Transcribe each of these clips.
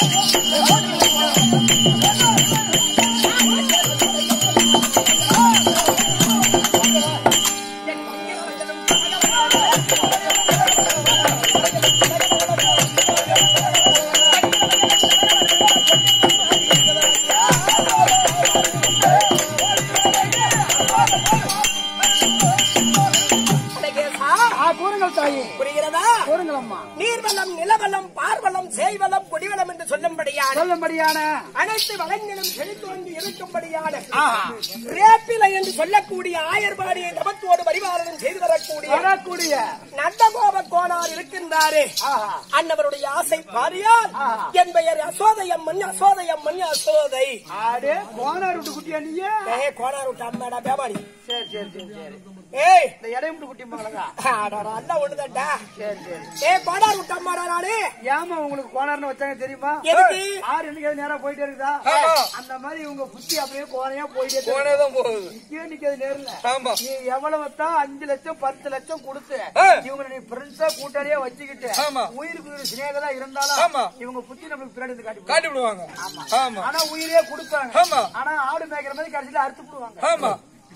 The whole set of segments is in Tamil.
அழகேசா, ஆ, கூறுங்கள் தாயே புரிகிறதா கூறுங்கள் அம்மா நீர்வளம் நிலவளம் பார்வளம் செய்வளம் கொடிவளம் என்று சொல்லும்படியான சொல்லும்படியான அனைத்து வளங்களும் செழித்துறங்கி இருக்கும்படியான ரேப்பிலை என்று சொல்லக்கூடிய ஆயர்பாடியை தமத்தோடு பரிபாலனம் செய்து வரக்கூடிய வரக்கூடிய நந்தகோப கோனார் இருக்கின்றாரே ஆஹா. அன்னவருடைய ஆசை பாரியால் என் பெயர் அசோதையம்மன் அசோதையம்மன் அசோதை ஆடே போனார் விட்டு குட்டியா நீயே ஏ கோனார் விட்டு அம்மாடா பேமாடி சரி சரி சரி சரி ஏய் இந்த இடையும் விட்டு குட்டி மகளா அடடா, அதான் ஒண்ணுதான்டா சரி சரி ஏ கோனார் விட்டு அம்மாடா நானு ஏமா உங்களுக்கு கோனார்னு வச்சாங்க தெரியுமா எதுக்கு? ஆறு என்னைக்கு நேரா போயிட்டே இருக்குதா அந்த மாதிரி உங்க புத்தி அப்படியே கோணையா போயிட்டே இருக்கு. போனதான் போகுது நிக்கவே நிக்காது நேர்ல ஆமா நீ எவ்வளவு தான் அஞ்சு லட்சம் பத்து லட்சம் கொடுத்து ஆ. இவங்க நீ பிரின்ஸா கூட்டாளியா வச்சுக்கிட்டு ஆமா. உயிருக்கு உயிர் சிநேகதா இருந்தாலும் ஆமா. இவங்க புத்தி நம்மளுக்கு பின்னாடி இருந்து காட்டி காட்டி விடுவாங்க ஆமா ஆனா உயிரே கொடுப்பாங்க ஆமா. ஆனா ஆடு மேய்க்கிற மாதிரி கடைசியில அறுத்து போடுவாங்க ஆமா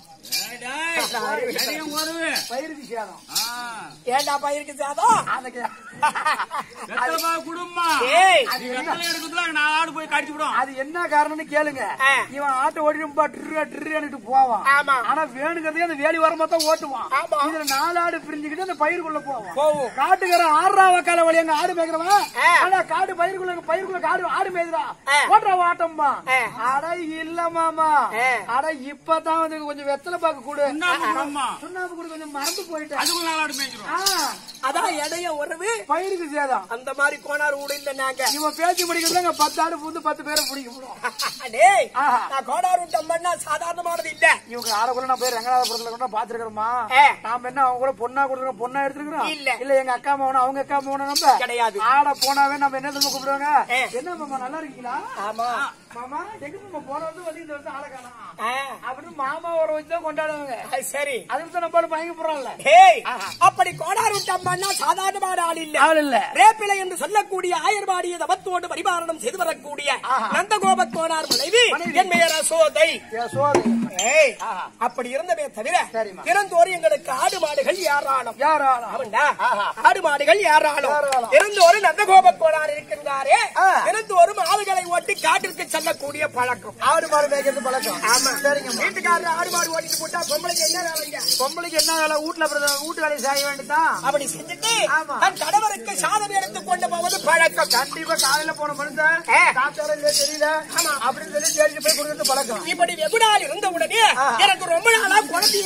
பயிருக்கு சேதம் ஏண்டா பயிருக்கு சாதம் அதுக்கு குடும்பமா ஏய் அது என்ன எடுக்கிறதுல நான் ஆடு போய் கடிச்சு விடும் அது என்ன காரணம்னு கேளுங்க ஆ. இவன் ஆட்டை ஓடிட்டு ட்ரு ட்ருன்னுட்டு போவான் ஆமா. ஆனா வேணுங்கிறதே அந்த வேலி வரமா தான் ஓட்டுவான் ஆமா. இதுல நாலு ஆடு பிரிஞ்சுக்கிட்டு அந்த பயிருக்குள்ள போவான் போகும் காட்டுக்கார ஆறா வக்கால வழி அங்க ஆடு மேய்க்கிறவன் ஆ. ஆனா காடு பயிருக்குள்ள பயிருக்குள்ள காடு ஆடு மேய்க்கிறா ஆ. ஓட்டுறா ஆட்டம்மா ஆ. அட இல்ல மாமா ஆ. அட இப்பதான் வந்து கொஞ்சம் வெத்தலை பாக்கு கூடு குடும்பமா சுண்ணாம்பு கூட கொஞ்சம் மறந்து போயிட்டேன் அதுக்குள்ள நாலு ஆடு மேய்ச்சிரும் ஆ, அதான் இடைய உறவு பயிருக்கு சேதம் அந்த மாதிரி கோனார் ஊடு இல்ல நாங்க இவன் பேச்சு முடிக்கிறதுல பத்து ஆடு புந்து பத்து பேரை பிடிக்க முடியும் டேய் ஆஹா. நான் கோனார் விட்டு அம்மன்னா சாதாரணமானது இல்ல இவங்க ஆரக்குள்ள நான் போய் ரங்கநாதபுரத்துல கூட பாத்துருக்கிறோமா ஆ. நாம என்ன அவங்க கூட பொண்ணா கொடுத்துருக்கோம் பொண்ணா எடுத்துருக்கோம் இல்ல. இல்ல எங்க அக்கா மகனும் அவங்க அக்கா மகனும் நம்ம கிடையாது. ஆட போனாவே நம்ம என்ன தெரியுமா கூப்பிடுவாங்க ஆ. என்ன மாமா நல்லா இருக்கீங்களா ஆமா மாமா எங்க மாமா போன வருஷம் வந்து இந்த வருஷம் ஆளை காணோம் ஆ, அப்படின்னு மாமா ஒரு வச்சு தான் கொண்டாடுவாங்க அது சரி அதுக்கு தான் நம்ம பயங்க போறோம்ல டேய் அப்படி கோனார் விட்டு அம்மன்னா சாதாரணமான ஆள் இல்ல ஆள் இல்ல ரேப்பிலை என்று சொல்லக்கூடிய ஆயர்பாடியை தவத்தோடு பரிபாலனம் செய்து வரக்கூடிய நந்தகோப கோனார் மனைவி மனைவி. என் பெயர் அசோதை ஏ, சோறு ஏய் அப்படி இருந்தவே தவிர சரிம்மா. திறந்தோறு எங்களுக்கு ஆடு மாடுகள் ஏராளம் யார் ஆளா ஆமாண்டா ஆடு மாடுகள் ஏராளம் ஏராளம். திறந்தோறு நந்தகோப கோனார் இருக்கின்றாரே ஆ. திறந்தோறும் ஆடுகளை ஓட்டி காட்டிற்கு செல்லக்கூடிய பழக்கம் ஆடு மாடு மேய்க்கிறது பழக்கம் ஆமா சரிங்கம்மா வீட்டுக்காரர் ஆடு மாடு ஓட்டிட்டு போட்டா பொம்பளைக்கு என்ன வேலைங்க பொம்பளைக்கு என்ன வேலை வீட்டுல அப்புறம் வீட்டு வேலையை செய்ய வேண்டியதான் அப்படி செஞ்சுட்டு ஆமா. தன் கணவருக்கு சாதம் எடுத்து கொண்டு போவது பழக்கம் கண்டிப்பா காலையில போன மனுஷன் ஆ. சாப்பிட்டாலும் இல்லையோ தெரியல ஆமா. அப்படின்னு சொல்லி தேடிட்டு போய் கொடுக்கறது பழக்கம் இப்படி வெகு நாள் இருந்த உடனே எனக்கு ரொம்ப நாளா குழந்தை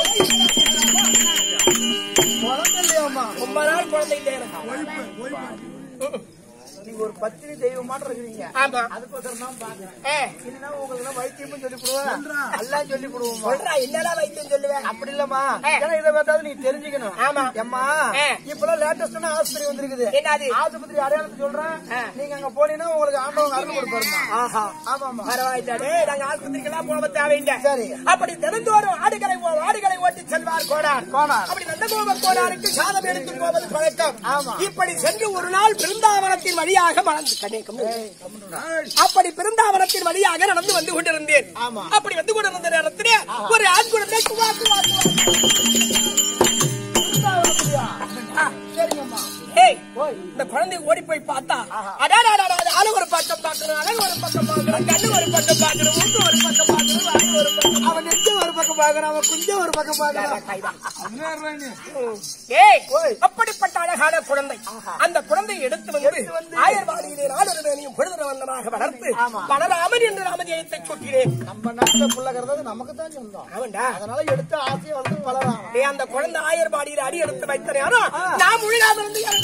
குழந்தை இல்லையாம்மா ரொம்ப நாள் குழந்தை இல்லை எனக்கு நீங்க ஒரு பத்தினி தெய்வமாட்டு இருக்கிறீங்க ஆமா அதுக்கோசரம் தான் பாக்குறேன் ஏ, இல்லைன்னா உங்களுக்கு வைத்தியமும் சொல்லி கொடுவேன் எல்லாம் சொல்லி கொடுவோம் சொல்றா என்னடா வைத்தியம் சொல்லுவேன் அப்படி இல்லம்மா ஆ. ஏன்னா இதை பார்த்தாலும் நீங்க தெரிஞ்சுக்கணும் ஆமா. எம்மா ஆ. இப்பெல்லாம் லேட்டஸ்டான ஆஸ்பத்திரி வந்திருக்குது என்னது ஆஸ்பத்திரி அடையாளத்தை சொல்றேன் ஆ. நீங்க அங்க போனீங்கன்னா உங்களுக்கு ஆண்டவங்க அருள் கொடுப்பாருமா ஆஹா ஆமாமா பரவாயில்ல டேய், நாங்க ஆஸ்பத்திரிக்கெல்லாம் போக தேவையில்லை சரி. அப்படி தினந்தோறும் ஆடுகளை ஓ- ஆடுகளை ஓட்டி செல்வார் கோனார் கோனார். அப்படி நந்தகோபர் கோனாருக்கு சாதம் எடுத்து போவது பழக்கம் ஆமா. இப்படி சென்று ஒரு நாள் பிருந்தாவனத்தின் வழியாக மறந்து கண்ணே, கம்முனு. அப்படி பிருந்தாவனத்தின் வழியாக நடந்து வந்து கொண்டிருந்தேன் ஆமா. அப்படி வந்து கொண்டிருந்த நேரத்திலே ஒரு ஆண் குழந்தை குவா குவா குவா. ஆ, சரிங்கம்மா ஏய் ஓய் இந்த குழந்தை ஓடி போய் பார்த்தா அடாடாடா அழகு ஒரு பக்கம் பாக்குறோம் அழகு ஒரு பக்கம் பாக்குறோம் கண்ணு ஒரு பக்கம் பாக்குறோம் மூக்கு ஒரு பக்கம் பாக்குறோம் வாய் ஒரு பக்கம் அவன் நெஞ்ச ஒரு பக்கம் பாக்குறான் அவன் குஞ்ச ஒரு பக்கம் பாக்குறான் ஏய் ஓய். அப்படிப்பட்ட அழகான குழந்தை அந்த குழந்தையை எடுத்து வந்து ஆயர்வாடியிலே நாளொரு வேணியும் பொழுது வந்தமாக வளர்த்து ஆமா. வளராமன் என்று ராமஜெயத்தை சுட்டினேன் நம்ம நாட்டுல புள்ளகிறது நமக்கு தான் சொந்தம் அவன்டா அதனால எடுத்து ஆசையை வளர்த்து வளரான் டேய், அந்த குழந்தை ஆயர்பாடியில் அடி எடுத்து வைத்த நேரம் நான் முழுகாம இருந்து எனக்கு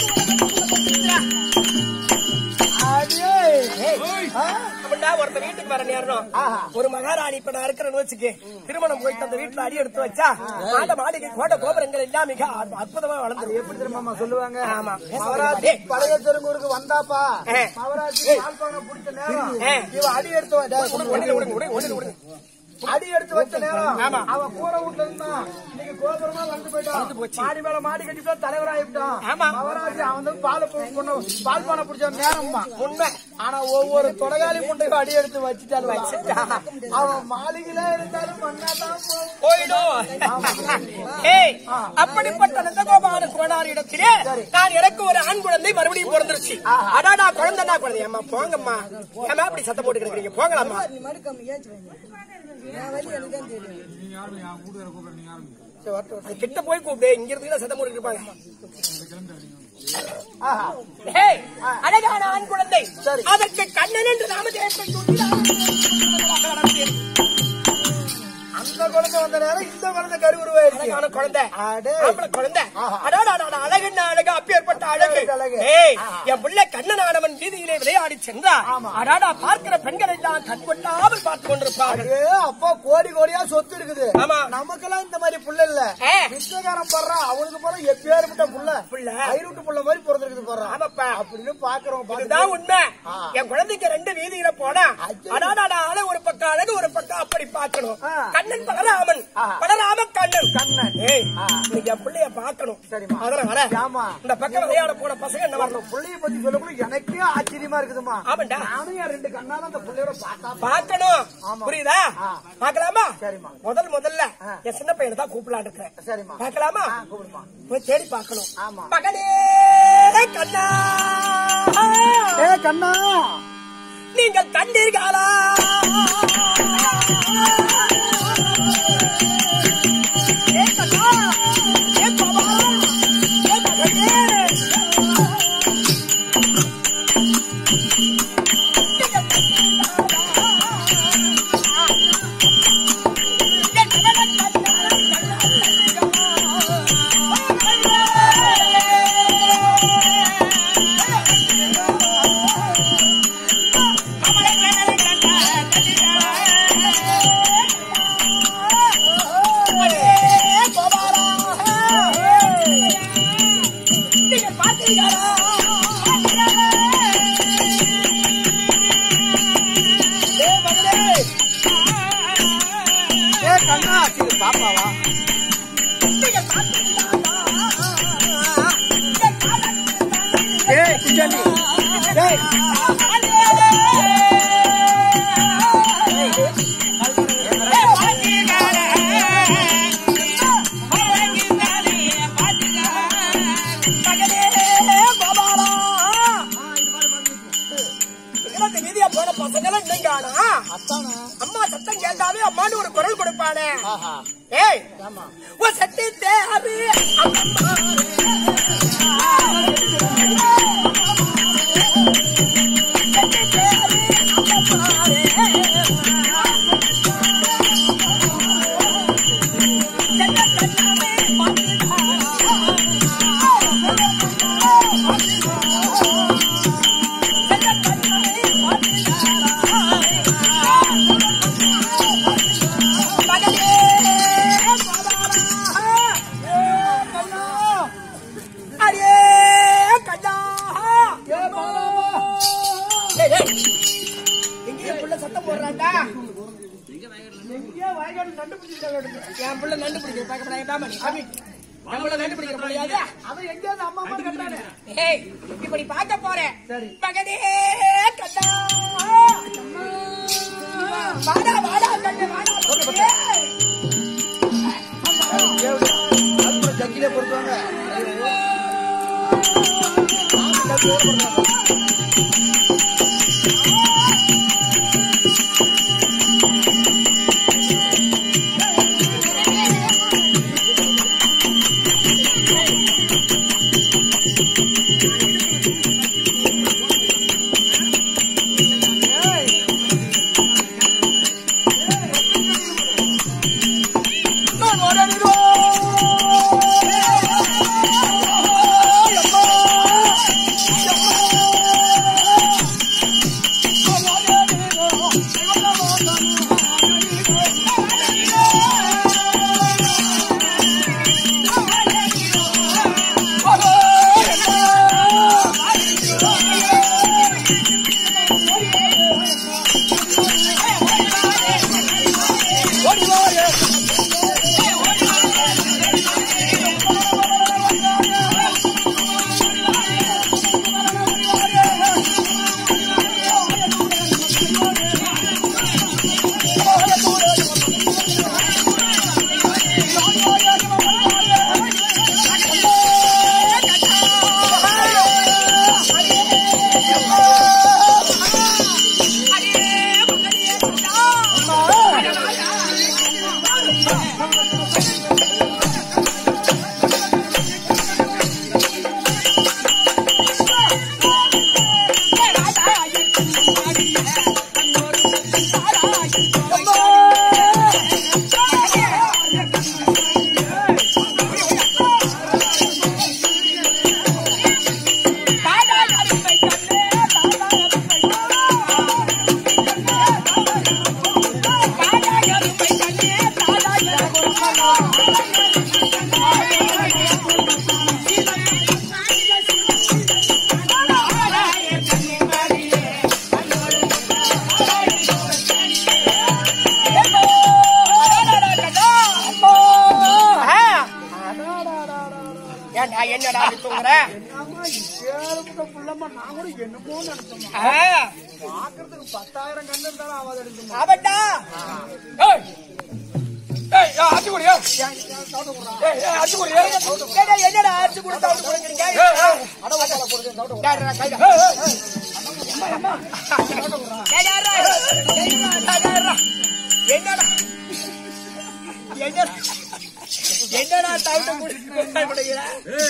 அடியே ஆ? அப்படின்னா ஒருத்த வீட்டுக்கு வர நேரம் ஒரு மகாராணி இப்ப நான் இருக்கிறேன்னு வச்சுக்க திருமணம் போயிட்டு அந்த வீட்டுல அடி எடுத்து வச்சா மாட மாளிகை கோட்டை கோபுரங்கள் எல்லாம் மிக அற்ப- அற்புதமா வளர்ந்து எப்படி தெரியுமாமா சொல்லுவாங்க ஆமா. மவராஜ் பழைய தெருங்கூருக்கு வந்தாப்பா ஆ. மவராஜ் யாழ்ப்பாணம் பிடிச்ச நேரம் ஆ. இவ அடி எடுத்து வ- டேய், விடுங்க, விடுங்க, விடுங்க, விடுங்க, விடுங்க. அடி எடுத்து வச்ச நேரம் ஆமா. அவன் கூரை வீட்டுல இருந்தான் இன்னைக்கு கோபுரமா வந்து போயிட்டான் போச்சு. மாடி மேல மாடி கட்டிட்டு தலைவர் ஆயிட்டான் ஆமா. மவராஜ் நான் வந்து பால் பு- பொண்ணு பால் பானை பிடிச்ச நேரம்மா உண்மை ஆனா ஒவ்வொரு தொடைகாலி முட்டையும் அடி எடுத்து வச்சுட்டாலும் வச்சுட்டா அவன் மாளிகையில இருந்தாலும் மண்ணாதான் போகும் போயிடும் ஏய் அப்படிப்பட்ட நந்தகோபால கோடாரி இடத்திலே நான் எனக்கு ஒரு ஆண் குழந்தை மறுபடியும் பிறந்துருச்சு அடாடா குழந்தைனா குழந்தை அம்மா போங்கம்மா ஏமா அப்படி சத்தம் போட்டு கிடக்குறீங்க போங்களாம்மா அது கிட்ட போய் கூப்பிடு இங்க இருந்து சத்தம் போட்டு இருப்பாங்க ஆஹா. ஏய், அழகான ஆண் குழந்தை அதற்கு கண்ணன் என்று நாமதேவத்தை அந்த குழந்தை வந்த நேரம் இந்த குழந்தை கருவுருவாயிருச்சு அழகான குழந்தை அடே. ஆம்பளை குழந்தை ஆஹா. அடாடா அடாடா, அழகுன்னா அழகு அப்பேற்பட்ட அழகு அழகு. ஏய் ஆஹா. என் பிள்ளை கண்ணனானவன் வீதியிலே விளையாடி சென்றார் ஆமா. அடாடா பார்க்கிற பெண்கள் எல்லாம் கண் கொட்டாமல் பார்த்து கொண்டிருப்பார்கள் ஏ அப்பா கோடி கோடியா சொத்து இருக்குது ஆமா. நமக்கெல்லாம் இந்த மாதிரி புள்ள இல்ல ஏ. பிச்சைக்காரன் படுறான் அவனுக்கு போற எப்பேற்பட்ட புள்ள புள்ள. ஐநூட்டு புள்ள மாதிரி பிறந்திருக்குது போறான் ஆமாப்பா. அப்படின்னு பாக்குறோம் இதுதான் உண்மை ஆ. என் குழந்தைக்கு ரெண்டு வீதியில போனா ஐயோ. அடாடாடா ஆள ஒரு பக்கம் அழகு ஒரு பக்கம் அப்படி பார்க்கணும் ஆ. கண்ணன் பலராமன் ஆ. பலராம கண்ணன் கண்ணன். ஏய் ஆ. இன்னைக்கு என் பிள்ளைய பார்க்கணும் சரிம்மா. அதெல்லாம் வர ஆமா. இந்த பக்கம் விளையாட போன பசங்க என்ன அந்த வரணும் புள்ளைய பத்தி சொல்லக்கூட எனக்கே ஆச்சரியமா இருக்குதுமா ஆமாண்டா. நானும் என் ரெண்டு கண்ணால அந்த புள்ளையோட பார்த்தா பார்க்கணும் ஆமா. புரியுதா ஆ. பார்க்கலாமா சரிம்மா. முதல் முதல்ல ஆ. என் சின்ன பையனை தான் கூப்பிடலான்னு இருக்கிறேன் சரிம்மா பார்க்கலாமா ஆ, கூப்பிடுமா போய் தேடி பார்க்கணும் ஆமா. மகனே கண்ணா ஏ கண்ணா நீங்கள் கண்டீர்களா ஏ கண்ணா, ஏ பாபா, ஏ மகனே. நீங்கள் ஏ கண்ணா இது பாப்பாவா ஏய் குஞ்சாலி ஏய் வீதியா போன பசங்களும் இன்னைக்கு ஆனா அத்தானா அம்மா சத்தம் கேட்டாவே அம்மான்னு ஒரு குரல் கொடுப்பானே ஆஹா ஏய் ஆமா உன் சட்டி தேவை அம்மா அடியே கண்ணா ஏ பாப்பாவா ஏய், ஏய். எங்கேயோ புள்ள சத்தம் போடுறான்டா எங்கேயோ வயக்காடு நண்டு பிடிச்சிட்டாங்க என் புள்ள நண்டு பிடிக்கிற பார்க்க வேண்டாமா நீ சாமி என் புள்ள நண்டு பிடிக்கிற முடியாது அவன் எங்கேயாவது அம்மா அம்மா கட்டுறானே ஏய் இப்படி பார்க்க போறேன் சரி. மகனே கண்ணா வாடா வாடா கண்ணு வாடா மகனே. ஜக்கிலே பொறுத்தாங்க ஏழு புள்ளம்மா நான் கூட என்னமோ நினைச்சோம் ஆ, பாக்குறதுக்கு பத்தாயிரம் கண்ணு இருந்தாலும் ஆவாது எடுக்கணும் அவன்டா ஏய் ஏய் ஏய், அடிச்சு குடியா ஏய் ஏய் அடிச்சு குடியா ஏடா, என்னடா அரிசி கொடுத்தா அவனுக்கு கொடுக்குறீங்க? ஏய் ஏய் டேய், டேய், கைடா. ஏய், ஏய். டேய், டேய், டேய், டேய், டேய், டேய். என்னடா என்னடா என்னடா தவிட்ட முடிக்கிற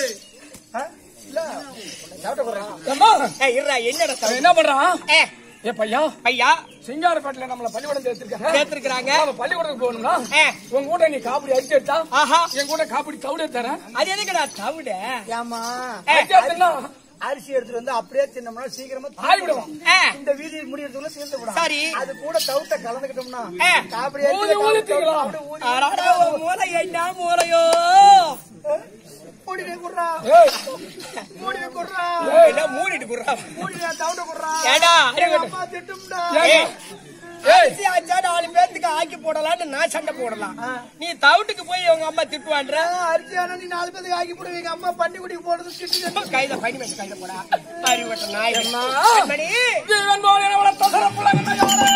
அம்மா ஏய் இருடா என்னடா அவன் தவிட்ட என்ன பண்றான் ஏ ஏ பையா ஐயா சிங்காரப்பேட்டில நம்மள பள்ளிக்கூடம் சேர்த்திருக்காங்க சேர்த்திருக்கிறாங்க நாம பள்ளிக்கூடத்துக்கு போகணும்னா ஏ உங்க கூட நீ காப்படி அடிச்சு எடுத்தா ஆஹா என் கூட காப்படி தவிட தரேன் அது எதுக்குடா தவிட ஏமா அடிச்சு எடுத்தா அரிசி எடுத்துட்டு வந்து அப்படியே தின்னோம்னா சீக்கிரமா ஆய் விடுவோம் ஏ இந்த வீதி முடியறதுக்குள்ள சேர்ந்து விடும் சரி. அது கூட தவிட்ட கலந்துக்கிட்டோம்னா ஏ. காப்படி ஊதி ஊதி திங்கலாம். அப்படியே ஊதி அடாடா உன் மூளை என்ன மூளையோ மூடிடு குடுறா ஏய் மூடிடு குடுறா என்ன மூடிட்டு குடுறா மூடிடு தவிட்ட குடுறா ஏடா எங்க அம்மா திட்டும்டா ஏய் ஏய் அரிசி ஆச்சா நாலு பேர்த்துக்கு ஆக்கி போடலாம்னு நான் சண்டை போடலாம் நீ தவிட்டுக்கு போய் உங்க அம்மா திட்டுவான்ற அரிசி ஆனா நீ நாலு பேருக்கு ஆக்கி போடுவீங்க எங்க அம்மா பண்ணி குடிக்க போடுறது திட்டு கையில பணி வச்சு கையில போடா அறிவட்ட நாய் கண்மணி ஜீவன் போல வளர்த்த சிறப்புலங்க யாரே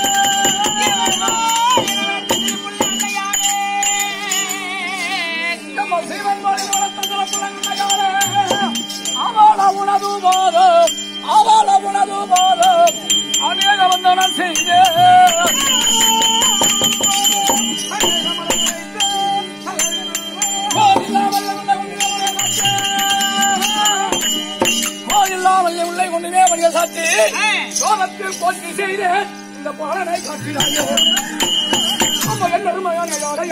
நம்ம ஜீவன் போல வளர்த்த சிறப்புலங்க யாரே அவள உனது போதும் அவள உனது போதும் அநேக வந்தனம் செய்தே கோயில்லாமல் உள்ளே கொண்டுமே மணிய சாத்தி சோகத்தில் போட்டி செய்து இந்த பாலனை காட்டினாயோ நம்ம என்ன யாரை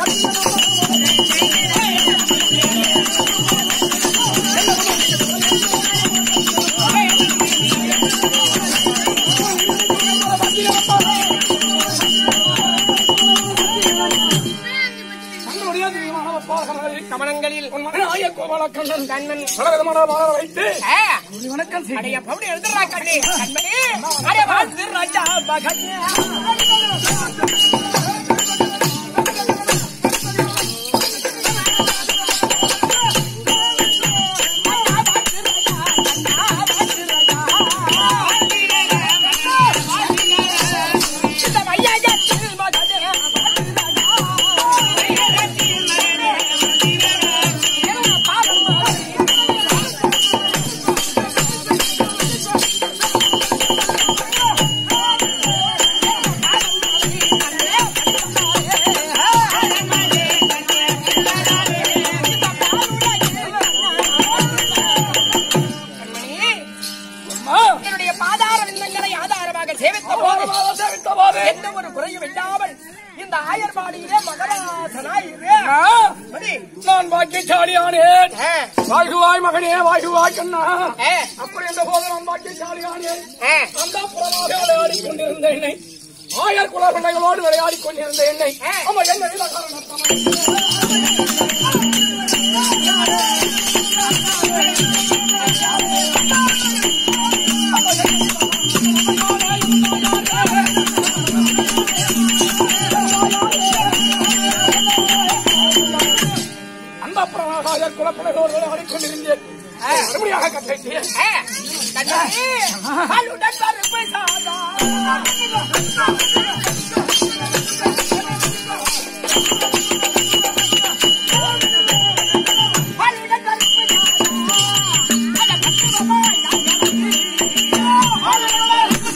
தங்களுடைய திவ்யமான பாகங்களை கமனங்களில் உன் மகனாய கோபால கண்ணன் கண்ணன் பலவிதமான வாழ வைத்து ஒரு வணக்கம் செய்ய அடைய பவுடி எழுதுறா கண்ணி கண்மணி அடைய வாழ்ந்து ராஜா மகன் இந்த வையகத்தில் மகனே என்னுடைய பாதார விந்தங்களை ஆதாரமாக சேவித்த போது சேவித்தவாறு எந்த ஒரு குறையும் இல்லாமல் இந்த ஆயர்பாடியிலே மகராசனாயிரு மணி, நான் பாக்கியசாலியானேன் ஆ, வாய்குவாய் மகனே வாய்குவாய் கண்ணா ஆ, அப்படி என்ற போது நான் பாக்கியசாலியானேன் ஆ. அந்த புறமாக விளையாடிக் கொண்டிருந்த என்னை ஆயர் குல பிள்ளைகளோடு விளையாடிக் கொண்டிருந்த என்னை ஆமா என்ன வித காரணம் அந்த புறமாக ஆயர் குல பிள்ளைகளோடு விளையாடிக் கொண்டிருந்தேன் மறுபடியாக கட்டிட்டேன் ஆ. கண்ணாடி, பாலுடன் பருப்பு சாதம். பாலுடன் பருப்பு சாதம். அட பத்துவமா பாலுடன் பருப்பு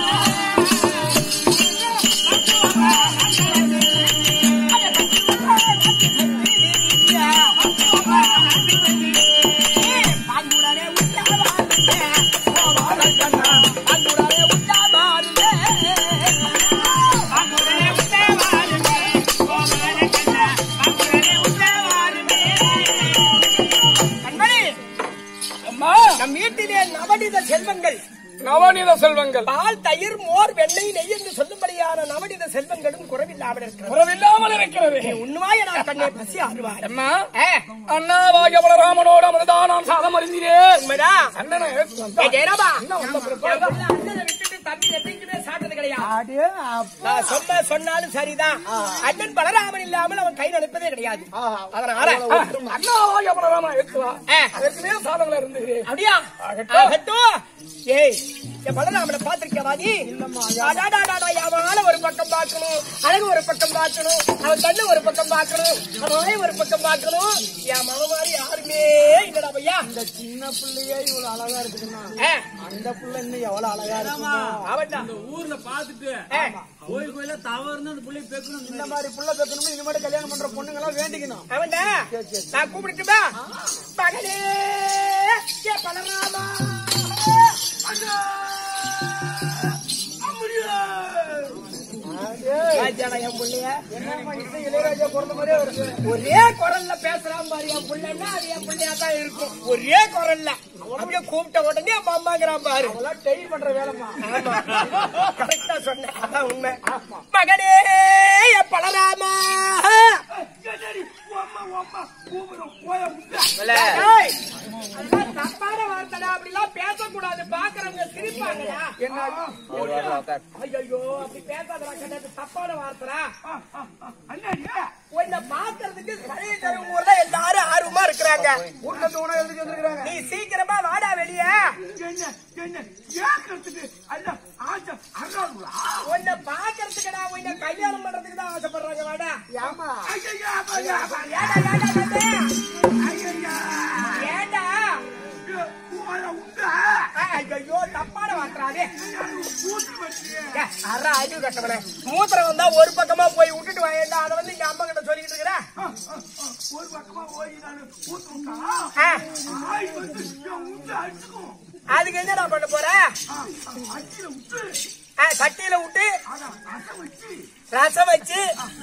பாங்குடரே உண்டாவாருங்க பாங்குடரே உண்டாவாருங்க பாங்குடரே உண்டாவாருங்க பாங்குடரே உண்டாவாருங்க கண்மணி அம்மா நம் வீட்டிலே நவநீத செல்வங்கள் நவநீத செல்வங்கள் பால் தயிர் மோர் வெண்ணெய் நெய் என்று சொல்லும்படியான நவநீத செல்வங்களும் குறைவில்லாமல் இருக்கிறது குறவில்லாமல் இருக்கிறது உண்மைய நான் கண்ணே பசி ஆறுவார் அம்மா அண்ணாவாகிய பலராமனோடு அமிர்தான் நான் சாதம் அறிந்தேன் உண்மைதான் அண்ணனை ஏய், ஜெயராமா என்ன வந்த பிற்பாடு? என் புள்ள அண்ணனை விட்டுட்டு தம்பி என்னைக்குமே சாப்பிட்டது கிடையாது அடே அப்பா நான் சொன்ன சொன்னாலும் சரிதான் அண்ணன் பலராமன் இல்லாமல் அவன் கை நினைப்பதே கிடையாது அதனால அண்ணா எவ்வளவு இருக்கலாம் ஆ, அதற்குமே சாதங்களை இருந்து அப்படியா ஆகட்டும் ஏய் என் பலராமனை பாத்திருக்கியா நீ அடாடாடாடா, எவனால ஒரு பக்கம் பார்க்கணும் அழகு ஒரு பக்கம் பார்க்கணும் அவன் கண்ணு ஒரு பக்கம் பார்க்கணும் அவன் வாய் ஒரு பக்கம் பார்க்கணும் என் மன மாதிரி யாருமே இல்லடா பையா இந்த சின்ன பிள்ளையே இவ்வளவு அழகா இருக்குதுன்னா ஆ, அந்த பிள்ளை இன்னும் எவ்வளவு அழகா இருக்குமோ அவன்டா இந்த ஊர்ல பாத்துட்டு ஆ, கோயில் கோயில தவறுன்னு அந்த பிள்ளை பெக்கணும் இந்த மாதிரி புள்ள பெக்கணும் இனிமேட்டு கல்யாணம் பண்ற பொண்ணுங்க எல்லாம் வேண்டிக்கணும் அவன்டா நான் கூப்பிட்டுட்டுமா மகனே ஏ பலராமா அண்ணா! அம்முடியா! ராஜாடா என் புள்ளைய என்னம்மா இசை இளையராஜா பிறந்த மாதிரியே வருது ஒரே குரல்ல பேசுறான் பாரு என் புள்ளன்னா அது என் புள்ளையா தான் இருக்கும் ஒரே குரல்ல அப்படியே கூப்பிட்ட உடனே அம்மா அம்மாங்கிறான் பாரு அதெல்லாம் டெய்லி பண்ற வேலைம்மா ஆமா கரெக்டா சொன்னேன் அதான் உண்மை மகனே என் பலராமா ஏய், அதெல்லாம் தப்பான வார்த்தைடா அப்படிலாம் பேசக்கூடாது பாக்குறவங்க சிரிப்பாங்கடா ஐயோ அப்படி பேசாதடா கண்ணாடி தப்பான வார்த்தைடா உன்னை பாக்குறதுக்கு கழைய தரும் ஊர்ல எல்லாரும் ஆர்வமா இருக்கிறாங்க வீட்டுல இருந்து உணவு எழுதி வந்திருக்கிறாங்க நீ சீக்கிரமா வாடா வெளிய உன்னை பாக்குறதுக்குடா உன்னை கல்யாணம் பண்றதுக்கு தான் ஆசைப்படுறாங்க வாடா ஏமா ஏடா ஏடா கண்ணே ஏடா ஐயோ தப்பான வார்த்தைடா அற அறிவு கட்டவனே மூத்திரம் வந்தா ஒரு பக்கமா போய் விட்டுட்டு வாயேண்டா அதை வந்து இங்க அம்மா கிட்ட சொல்லிக்கிட்டு இருக்கிற அதுக்கு என்னடா பண்ண போற ஆ, சட்டியில விட்டு ரசம் வச்சு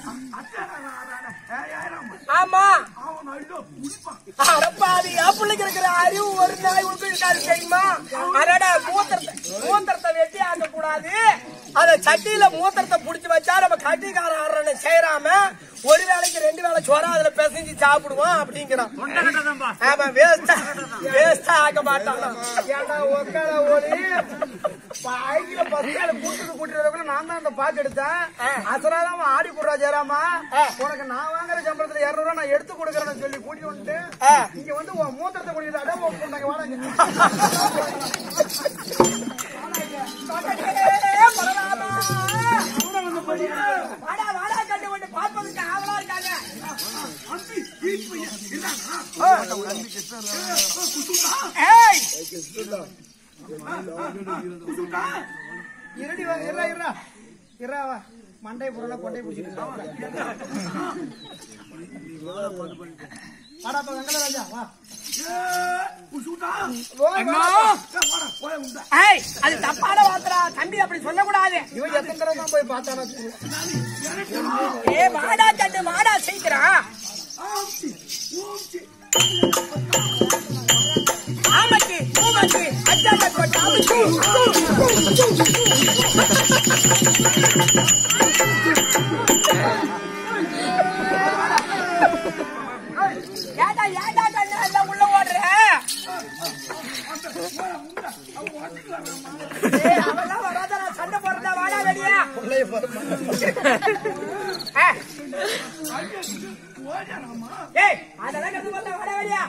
ஆமா அடப்பாது என் பிள்ளைக்கு இருக்கிற அறிவு ஒரு நாய் உனக்கு இருக்காது தெரியுமா அதோட மூத்திரத்தை மூத்திரத்தை வெட்டி ஆக்க கூடாது அத சட்டியில மூத்திரத்தை புடிச்சு வச்சா நம்ம கட்டிக்கார ஆடுறன்னு செய்யறாம ஒரு வேளைக்கு ரெண்டு வேளை சோறா அதுல பிசைஞ்சு சாப்பிடுவோம் அப்படிங்கிறான் ஆமா வேஸ்டா வேஸ்டா ஆக்க மாட்டான் ஏன்டா உக்கால ஓடி பாய்க்கில பசியால கூட்டுக்கு கூட்டிட்டு நான் தான் அந்த பாக்கு எடுத்தேன் அசராதான் அவன் ஆடி போடுறா ஜெயராமா உனக்கு நான் வாங்குற சம்பளத்துல இருநூறு ரூபா நான் எடுத்து கொடுக்கறேன்னு சொல்லி கூட்டி வந்துட்டு இங்க வந்து உன் மூத்திரத்தை குடிக்கிட்டு அடம் போட்டாங்க வாடகை வாடா வாடா கண்டு கொண்டு பார்ப்பதற்கு ஆவலா இருக்காங்க ஏய் இருடி வா இருடா இருடா இருடா வா மண்டை பொருளை கொண்டை பிடிச்சிட்டு வாடா அப்ப வெங்கடராஜா வா ஏய் அது தப்பான வார்த்தைடா தம்பி அப்படி சொல்லக்கூடாது இவன் எத்தனை தடவை தான் போய் பார்த்தானா ஏ வாடா கண்டு வாடா சீக்கிரம் ஆமக்கு பூமக்கு அச்சாட்ட கொட்ட அமுக்கு ஏடா ஏடா கண்ணு எல்லாம் உள்ள ஓடுற ஏய், அவன்லாம் வராதடா, சண்டை போடுறதா, வாடா வெளியே. ஆ. ஏய், அதெல்லாம் கண்டு போட்டா, வாடா வெளியே.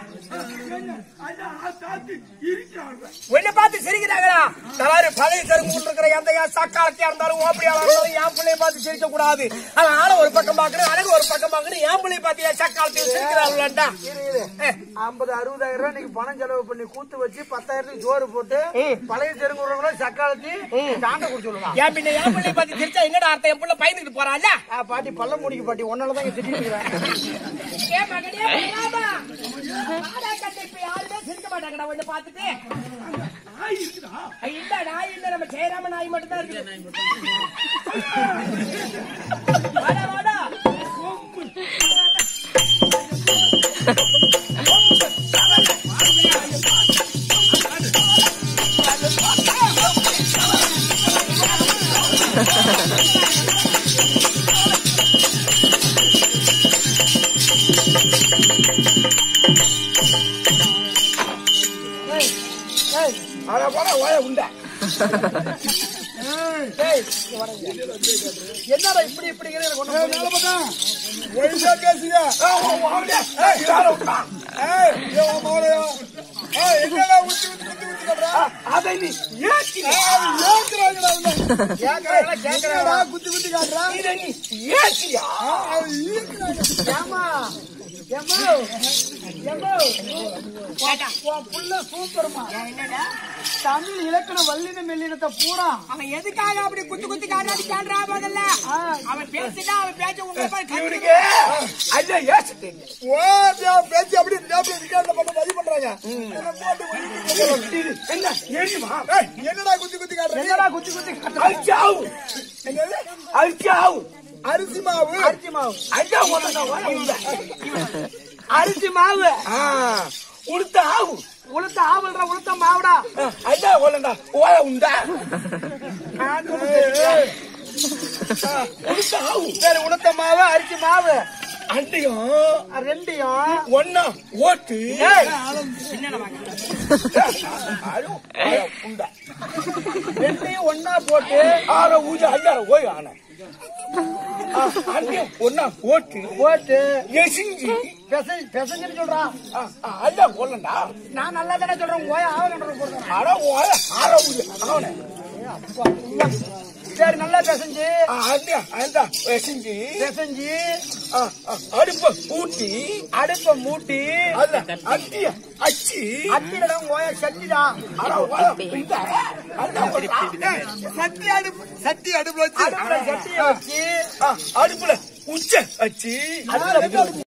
உன்னை பார்த்து சிரிக்கிறாங்களா தவறு பழைய தெருங்குள்ள இருக்கிற எந்த என் சக்காலத்தியா இருந்தாலும் ஓப்படியா இருந்தாலும் என் பிள்ளைய பார்த்து சிரிக்க கூடாது அதனால ஒரு பக்கம் பார்க்கணும் அழகு ஒரு பக்கம் பார்க்கணும் என் பிள்ளைய பார்த்து என் சக்காலத்தையும் சிரிக்கிறாங்களா ஐம்பது அறுபதாயிரம் ரூபாய் நீங்க பணம் செலவு பண்ணி கூத்து வச்சு பத்தாயிரத்துக்கு ஜோறு போட்டு பழைய தெருங்குறவங்கள சக்காலத்தி தாண்ட குடிச்சு சொல்லுவான் என் பின்ன என் பிள்ளைய பார்த்து சிரிச்சா என்னடா அர்த்தம் என் பிள்ளை பயந்துக்கிட்டு போறான்ல பாட்டி பல்ல முடிக்க பாட்டி ஒன்னாலதான் இங்க திட்டிட்டு இருக்கிறேன் ஏன் மகனே பரவாயில்ல. வாடா கண்டு இப்ப யாருமே சிரிக்க மாட்டாங்கடா உன்னை பார்த்துட்டு இல்ல நாய் இல்ல நம்ம ஜெயராம நாய் மட்டும் தான் இருக்கு வாடா வாடா ஏய் அட போடா ஓய உண்டா ஏய், இங்க வாடா இங்க. என்னடா இப்படி இப்படி இருக்கிறது கொண்டு போறீங்க? ஒழுங்கா பேசுங்க ஏய் யார உண்டா ஏய், ஏய், உன் மகளையா? ஏய், என்னடா ஊத்தி ஊத்தி ஊத்தி ஊத்தி கட்டுறா? அதை நீ ஏத்தி ஏய், ஏத்துறாங்கடா உன்னை. கேக்குறாங்களா, என்னடா கேக்குறாங்களா? குத்தி குத்தி காட்டுறா? இதை நீ ஏத்தியா அது ஈர்க்கிறாங்க. ஏம்மா? ஏம்மா? ஏம்மா? உன் புள்ள சூப்பர்மா. என்னடா? தமிழ் இலக்கண வல்லின மெல்லினத்தை பூரா அவன் எதுக்காக அப்படி குத்து குத்தி காட்டாடி காட்டுறா முதல்ல அவன் பேசிட்டா அவன் பேச்ச உங்களை பாரு கண்ணு இவனுக்கு ஐயா ஏசிட்டீங்க ஓடியா பேச்சு அப்படி அப்படி இருக்காங்க பண்ண மதி பண்றாங்க என்ன போட்டு வலிக்குது. என்ன ஏறிமா ஏய், என்னடா குத்தி குத்தி காட்டுறீங்க என்னடா குத்தி குத்தி காட்டுறா? அழிச்சாவு என்னது? அழிச்சாவு அரிசி மாவு அரிசி மாவு ஐயா உனக்கு ஓய உண்டா அரிசி மாவு ஆ உளுத்த ஆவு உளுத்த ஆவல்ற உளுத்த மாவுடா ஐயா உலண்டா ஓய உண்டா உளுத்த ஆவு சரி உளுத்த மாவு அரிசி மாவு அண்டையும் ரெண்டையும் ஒன்னா ஓட்டு ஏய், அது ஓய உண்டா ரெண்டையும் ஒன்னா போட்டு ஆற ஊஜ ஐயார ஓய் ஆன அண்டையும் ஒன்னா ஓட்டு போட்டு எசிஞ்சி பெச- பெசஞ்சுன்னு சொல்றான் ஐயா கொல்லண்டா நான் நல்லா தானே சொல்றேன் ஓய ஆவல்ன்ற போடுறேன் அட ஓய ஆற ஊஜ அவனை சரி நல்லா பெசஞ்சு அண்டையா அந்த எசிஞ்சி பெசஞ்சு அடுப்ப ஊட்டி அடுப்ப மூட்டி அல்ல அட்டிய அச்சி அத்திடம் ஓய சட்டிதான் அட ஓய உண்டா அண்ணா சட்டி அடுப்பு சட்டி அடுப்புல வச்சு அடுப்புல சட்டியை வச்சு அடுப்புல உச்ச அச்சி அடுப்புல